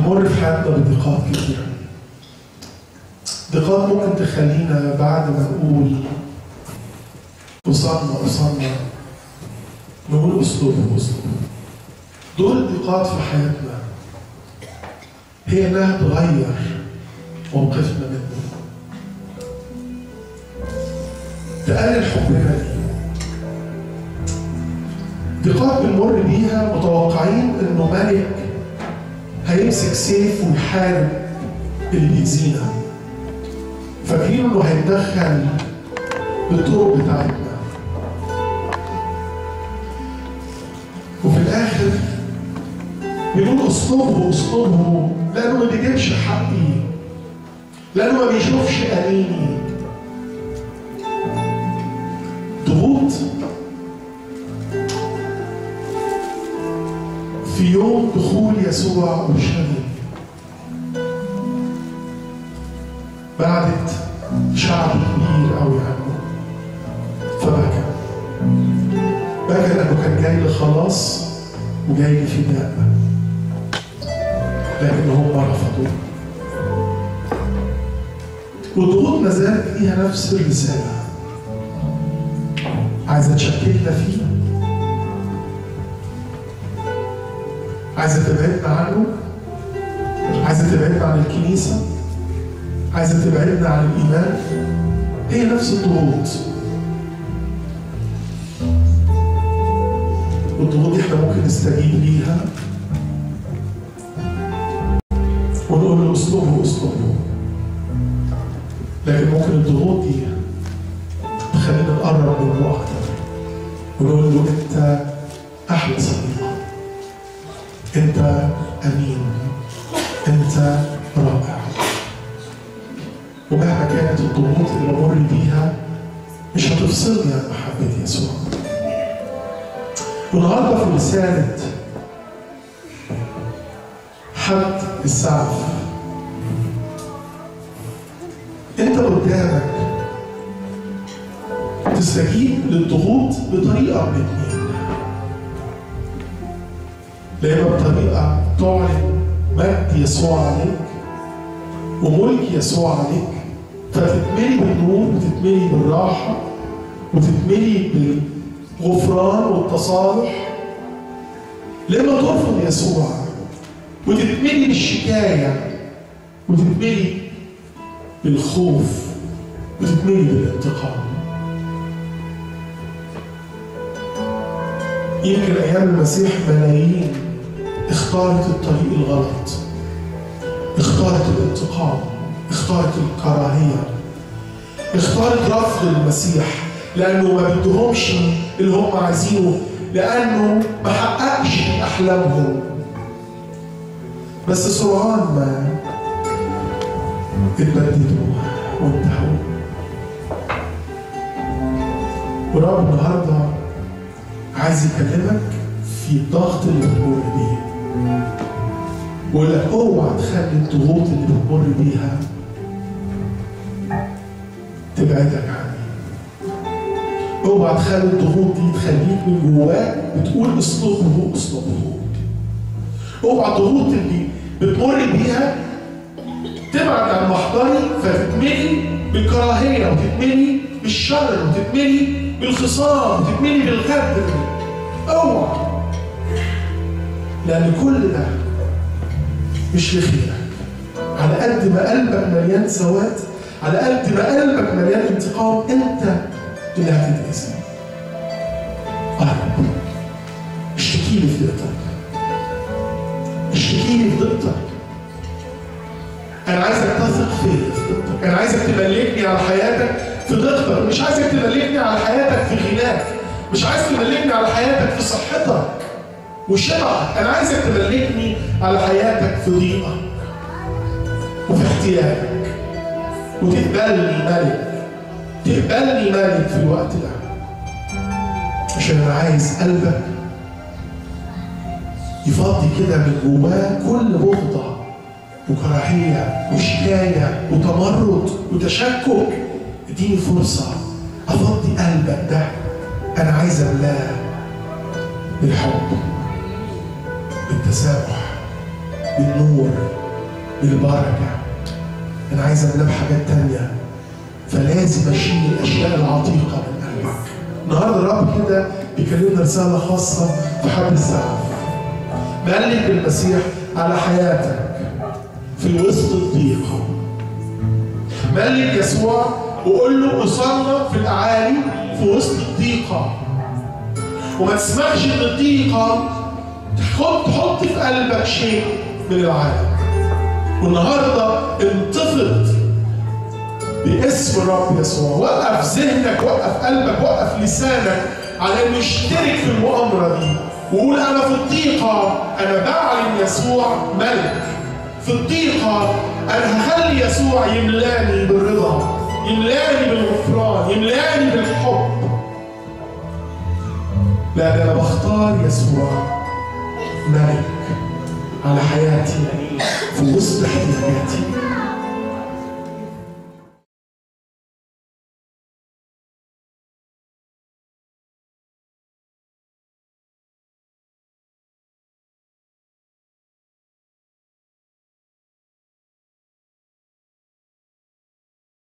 هنمر في حياتنا بضيقات كتيرة ضيقات ممكن تخلينا بعد ما نقول وصلنا وصلنا نقول اسلوب اسلوب دور الضيقات في حياتنا هي انها تغير موقفنا منه تقلل حبنا ليه ضيقات بنمر بيها متوقعين انه ملك هيمسك سيف ويحارب اللي بيأذينا فاكرين انه هيتدخل بالطرق بتاعتنا وفي الاخر بيقول اسلوبه اسلوبه لانه ما بيجيبش حقي لانه ما بيشوفش انيني ضغوط في يوم دخول يسوع اورشليم بعدت شعب كبير قوي عنه فبكى بكى لانه كان جاي لخلاص وجاي لفداء لكن هم رفضوا والضغوط ما زالت ليها نفس الرساله عايزه تشككنا فيه عايزه تبعدنا عنه عايزه تبعدنا عن الكنيسه عايزه تبعدنا عن الايمان هي نفس الضغوط والضغوط دي احنا ممكن نستجيب ليها ونقول له اسلوبه اسلوبه لكن ممكن الضغوط دي تخلينا نقرب منه اكتر ونقول له انت احلى صديق انت امين انت رائع ومهما كانت الضغوط اللي بمر بيها مش هتفصلني عن محبة يسوع والنهارده في رسالة حد السعف انت قدامك تستجيب للضغوط بطريقة من اتنين لا إما بطريقة تعلن مجد يسوع عليك وملك يسوع عليك فتتملي بالنور وتتملي بالراحة وتتملي بالغفران والتصالح لما ترفض يسوع وتتملي بالشكاية وتتملي بالخوف وتتملي بالانتقام يمكن أيام المسيح ملايين اختارت الطريق الغلط اختارت الانتقام اختارت الكراهية اختارت رفض المسيح لأنه ما بدهمش اللي هم عايزينه لأنه ما حققش أحلامهم بس سرعان ما اتبددوا وانتهوا ورب النهارده عايز يكلمك في الضغط اللي بتمر بيه ويقول لك اوعى تخلي الضغوط اللي بتمر بيها تبعدك عني اوعى تخلي الضغوط دي تخليك من جواك بتقول اسلوبه اسلوبه اوعى الضغوط اللي بتمر بيها تبعد عن محضري فتتملي بالكراهيه وتتملي بالشر وتتملي بالخصام وتتملي بالغدر اوعى لان كل ده مش لخيرك على قد ما قلبك مليان سواد على قد ما قلبك مليان انتقام انت اللي هتتأذي قرب اشتكي لي في ضيقتك اشتكي لي في ضيقتك انا عايزك تثق فيا في ضيقتك انا عايزك تملكني على حياتك في ضيقتك مش عايزك تملكني على حياتك في غناك مش عايز تملكني على حياتك في صحتك وشبعك انا عايزك تملكني على حياتك في ضيقك وفي احتياجك وتقبلني ملك تقبلني ملك في الوقت ده عشان انا عايز قلبك يفضي كده من جواه كل بغضة وكراهية وشكاية وتمرد وتشكك اديني فرصة افضي قلبك ده انا عايز املاه بالحب بالتسامح بالنور بالبركة أنا عايز أملاه بحاجات تانية فلازم أشيل الأشياء العتيقة من قلبك النهارده الرب كده بيكلمنا رسالة خاصة في حد السقف ملك المسيح على حياتك في وسط الضيقة ملك يسوع وقول له أصلنا في الأعالي في وسط الضيقة وما تسمعش ان الضيقة تحط تحط في قلبك شيء من العالم والنهارده انتفض باسم الرب يسوع وقف ذهنك وقف قلبك وقف لسانك على انه يشترك في المؤامره دي وقول انا في الضيقه انا بعلن يسوع ملك في الضيقه انا هخلي يسوع يملاني بالرضا يملاني بالغفران يملاني بالحب لا ده انا بختار يسوع ملك على حياتي في وسط احتياجاتي